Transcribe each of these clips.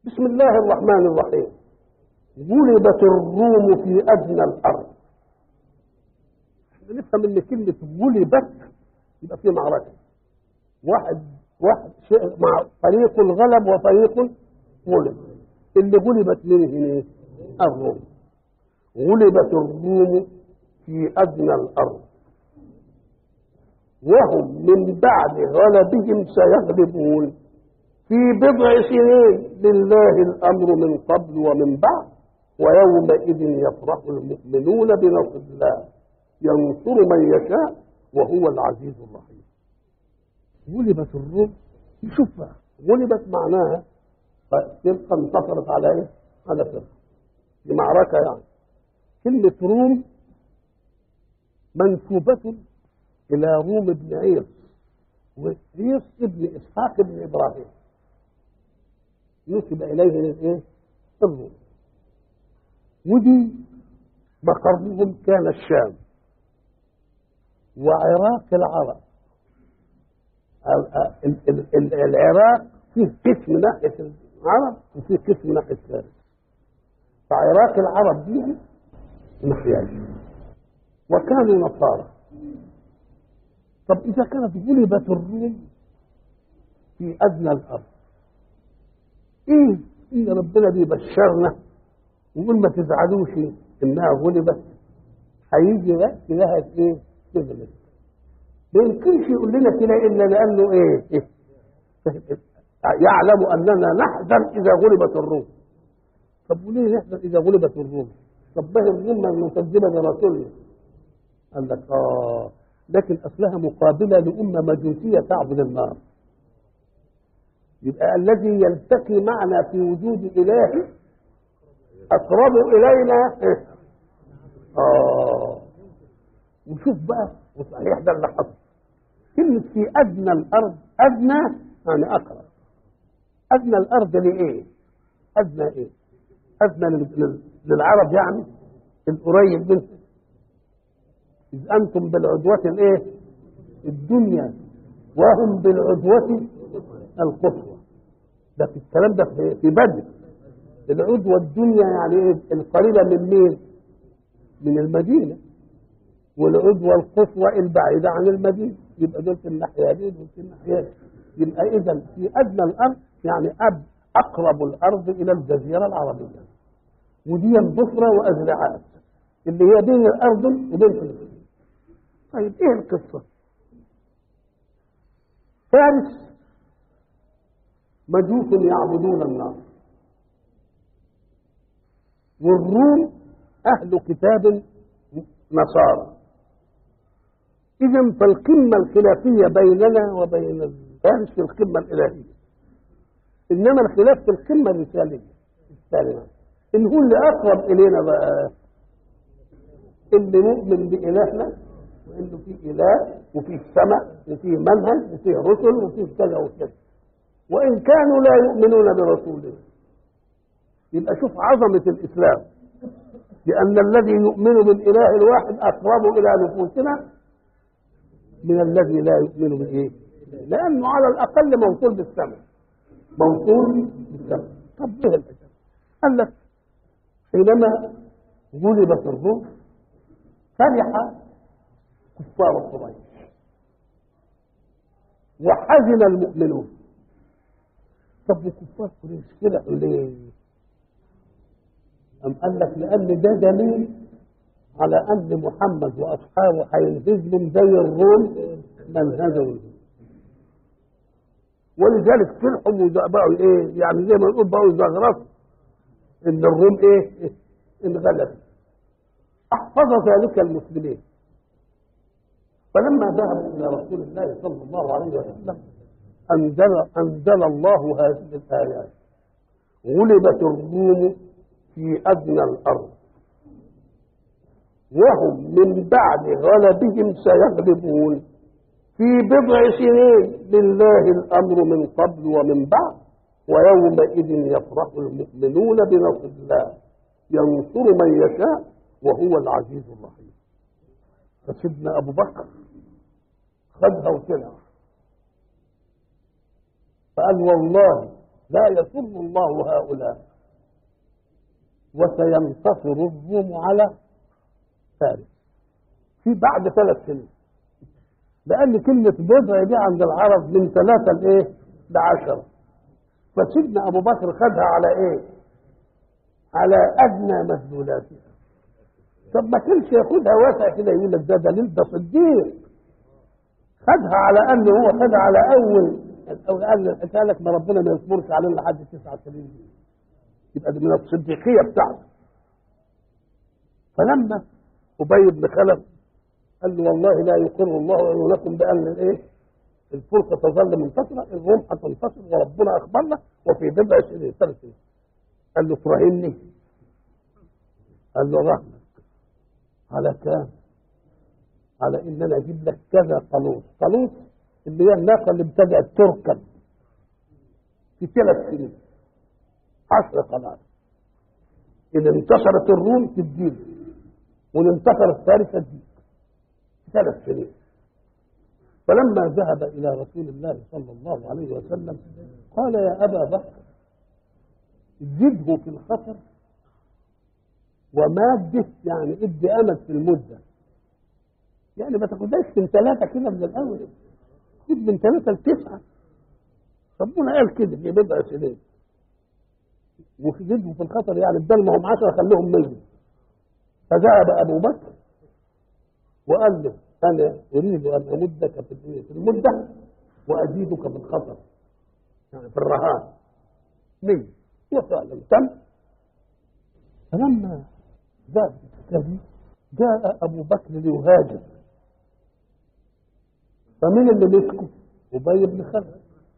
بسم الله الرحمن الرحيم غلبت الروم في أدنى الأرض احنا نفهم ان كلمة غلبت يبقى في معركة واحد واحد شيء مع فريق غلب وفريق غلب اللي غلبت منه هنا الروم غلبت الروم في أدنى الأرض وهم من بعد غلبهم سيغلبون في بضع سنين لله الأمر من قبل ومن بعد ويومئذ يفرح المؤمنون بنصر الله ينصر من يشاء وهو العزيز الرحيم غلبت الروم شوف بقى غلبت معناها فرقة انتصرت على ايه؟ على فرقة في معركة يعني كلمة روم منسوبة إلى روم بن عير وعير ابن إسحاق بن إبراهيم نسب إليه الايه؟ الروم ودي مقرهم كان الشام وعراق العرب العراق فيه قسم ناحية العرب وفيه قسم ناحية فارس فعراق العرب دي ناحية وكانوا نصارى طب إذا كانت غلبت الروم في أدنى الأرض إيه إيه ربنا بيبشرنا ويقول ما تزعلوش إنها غلبت هيجي وقت لها إيه تغلب ما يمكنش يقول لنا كده إلا لأنه إيه, إيه؟ يعلم أننا نحزن إذا غلبت الروم طب وليه نحزن إذا غلبت الروم طب به الروم المكذبة لرسولنا قال لك آه لكن أصلها مقابلة لأمة مجوسية تعبد النار يبقى الذي يلتقي معنا في وجود إله أقرب إلينا آه وشوف بقى وصحيح ده اللي حصل كلمة في أدنى الأرض أدنى يعني أقرب أدنى الأرض لإيه؟ أدنى إيه؟ أدنى للعرب يعني القريب منه إذ أنتم بالعدوة الإيه؟ الدنيا وهم بالعدوة القصوى ده في الكلام ده في بدر العدوة الدنيا يعني إيه؟ القريبة من مين؟ من المدينة والعدوة القصوى البعيدة عن المدينة يبقى دول في الناحية دي ودول في الناحية دي يبقى إذا في أدنى الأرض يعني أب أقرب الأرض إلى الجزيرة العربية ودي بصرة وأزرعات اللي هي بين الأردن وبين فلسطين طيب إيه القصة؟ فارس مجوس يعبدون النار والروم أهل كتاب نصارى إذا فالقمة الخلافية بيننا وبين فارس في القمة الإلهية إنما الخلاف في القمة الرسالية الثانية إن هو اللي أقرب إلينا بقى اللي مؤمن بإلهنا وإنه في إله وفي السماء وفي منهج وفي رسل وفي كذا وكذا وإن كانوا لا يؤمنون برسوله يبقى شوف عظمة الإسلام لأن الذي يؤمن بالإله الواحد أقرب إلى نفوسنا من الذي لا يؤمن بالإيه؟ لأنه على الأقل موصول بالسمع موصول بالسمع طب ايه الحجاب؟ قال لك حينما غلبت الروم فرح كفار قريش وحزن المؤمنون طب وكفار قريش فرحوا ليه؟ أم قال لك لأن ده دليل على أن محمد وأصحابه هينهزموا زي الروم منهزموا ولذلك فرحوا بقوا ايه يعني زي ما نقول بقوا يزغرفوا ان الروم ايه انغلبت احفظ ذلك المسلمين فلما ذهبوا الى رسول الله صلى الله عليه وسلم انزل انزل الله هذه الايات غلبت الروم في ادنى الارض وهم من بعد غلبهم سيغلبون في بضع سنين لله الامر من قبل ومن بعد ويومئذ يفرح المؤمنون بنصر الله ينصر من يشاء وهو العزيز الرحيم فسيدنا ابو بكر خدها وطلع فقال والله لا يسر الله هؤلاء وسينتصر الروم على فارس في بعد ثلاث سنين لأن كلمة بضع دي عند العرب من ثلاثة لإيه؟ لعشرة فسيدنا أبو بكر خدها على إيه؟ على أدنى مدلولاتها طب ما كانش ياخدها واسع كده يقول لك ده دليل ده صديق خدها على أنه هو خدها على أول أو قال الحكاية لك ما ربنا ما يصبرش علينا لحد تسعة سنين دي يبقى دي من الصديقية بتاعته فلما أبي بن خلف قال له والله لا يقر الله عيونكم بأن الإيه؟ الفرصة تظل منتصرة الروم هتنتصر وربنا أخبرنا وفي بضع سنين ثلاث سنين قال له تراهني قال له رحمك على كام؟ على ان انا اجيب لك كذا قانون قانون اللي هي الناقه اللي ابتدات تركب في ثلاث سنين عشر قناعات اذا انتصرت الروم تديله وان انتصرت فارس تديله ثلاث سنين فلما ذهب الى رسول الله صلى الله عليه وسلم قال يا ابا بكر زده في الخطر وماده يعني ادي امل في المده يعني ما تاخدهاش من ثلاثه كده من الاول خد من ثلاثه لتسعه ربنا قال كده في بضع سنين وزدهم في الخطر يعني بدل ما هم 10 خليهم 100 فذهب ابو بكر وقال له انا اريد ان امدك في الإيه؟ في المده وازيدك في الخطر يعني في الرهان 100 وفعلا تم فلما ذهب الكتاب جاء ابو بكر ليهاجر فمن اللي مسكه؟ ابي بن خلف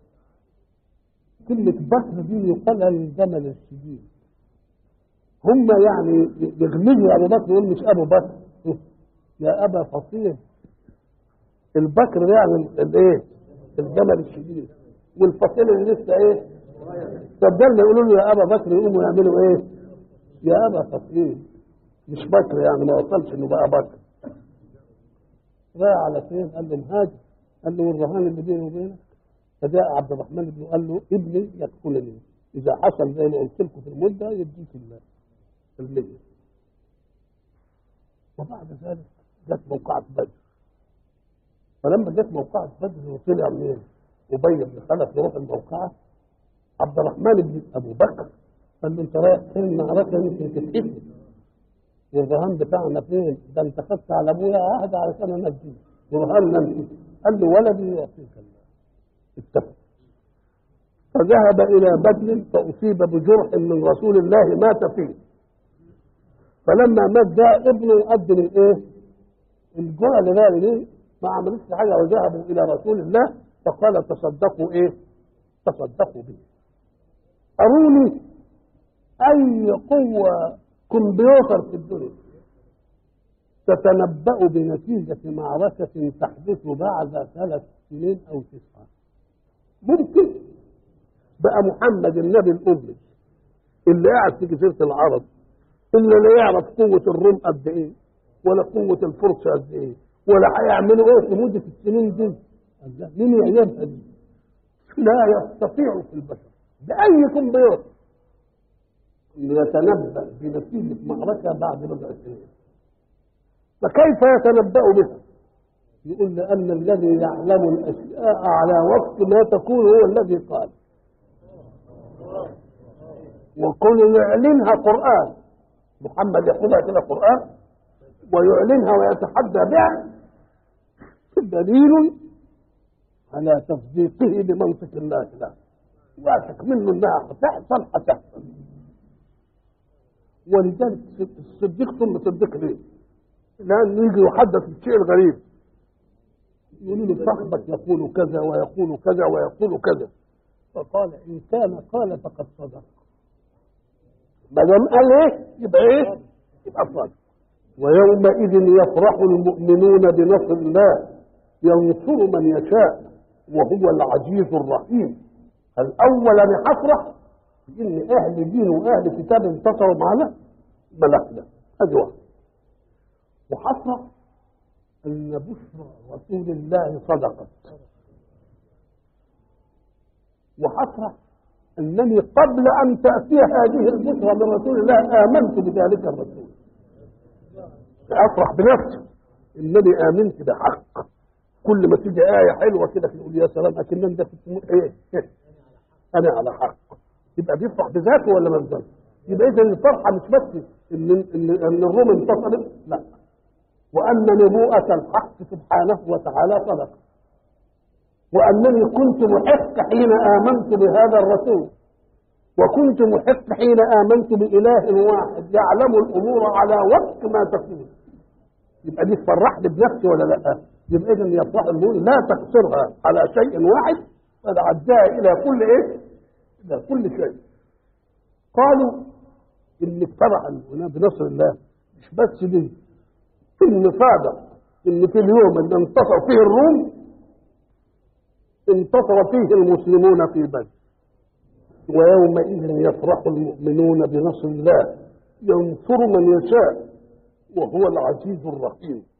كلمة بكر دي يقال الجمل الشديد هم يعني يغمزوا ابو بكر يقول مش ابو بكر يا ابا فصيل البكر ده يعني الايه؟ الجمل الشديد والفصيل اللي لسه ايه؟ طب ده اللي يقولوا له يا ابا بكر يقوموا يعملوا ايه؟ يا ابا فصيل مش بكر يعني ما وصلش انه بقى بكر راح على فين؟ قال له مهاجر قال له والرهان اللي بيني وبينك فجاء عبد الرحمن بن قال له ابني يقتلني اذا حصل زي ما قلت لكم في المده يديك الله المية وبعد ذلك جت موقعة بدر فلما جت موقعة بدر وطلع منين؟ أبي بن خلف يروح الموقعة عبد الرحمن بن أبو بكر قال له أنت رايح فين المعركة يمكن تتقتل والرهان بتاعنا فين؟ ده أنت خدت على أبويا عهد علشان أنجيه ورهان نمشي قال له ولدي يعطيك الله اتفق فذهب إلى بدر فأصيب بجرح من رسول الله مات فيه فلما مات جاء ابنه يقدم الايه؟ الجرعه اللي بقى ليه؟ ما عملتش حاجه وذهبوا الى رسول الله فقال تصدقوا ايه؟ تصدقوا به. اروني اي قوه كمبيوتر في الدنيا تتنبأ بنتيجة معركة تحدث بعد ثلاث سنين أو تسعة ممكن بقى محمد النبي الأمي اللي قاعد في جزيرة العرب اللي لا يعرف قوة الروم قد ايه ولا قوة الفرس قد ايه ولا هيعملوا ايه في مدة السنين دي قال لا مين يعلمها دي لا يستطيع في البشر بأي كمبيوتر يتنبأ بنتيجة معركة بعد بضع سنين فكيف يتنبأ بها؟ يقول لأن الذي يعلم الأشياء على وقت ما تكون هو الذي قال وكل يعلنها قرآن محمد يحفظها كده قرآن ويعلنها ويتحدى بها دليل على تصديقه بمنطق الله له واثق منه انها هتحصل هتحصل ولذلك الصديق ثم صديق ليه؟ لأنه يجي يحدث الشيء الغريب يقولوا له صاحبك يقول كذا ويقول كذا ويقول كذا فقال إن كان قال فقد صدق ما دام قال ايه يبقى ايه يبقى صادق ويومئذ يفرح المؤمنون بنصر الله ينصر من يشاء وهو العزيز الرحيم الاول انا هفرح ان اهل دين واهل كتاب انتصروا معنا ملكنا ادي واحد وحفرح ان بشرى رسول الله صدقت وحفرح أنني قبل أن تأتي هذه البشرى من رسول الله آمنت بذلك الرسول أفرح بنفسي إنني آمنت بحق كل ما تيجي آية حلوة كده يقول يا سلام أكنني ده في إيه إيه أنا على حق يبقى بيفرح بذاته ولا ما بذاته؟ يبقى إذا الفرحة مش بس إن إن إن الروم انتصرت لا وأن نبوءة الحق سبحانه وتعالى صدق وأنني كنت محق حين آمنت بهذا الرسول وكنت محق حين آمنت بإله واحد يعلم الأمور على وقت ما تكون يبقى دي تفرحني بنفسي ولا لا؟ يبقى إذا يفرح المؤمن لا تقصرها على شيء واحد بل عداها إلى كل إيه؟ إلى كل شيء قالوا إن فرح المؤمنين بنصر الله مش بس دي إن صادق إن في اليوم اللي انتصر فيه الروم انتصر فيه المسلمون في بدر ويومئذ يفرح المؤمنون بنصر الله ينصر من يشاء وهو العزيز الرحيم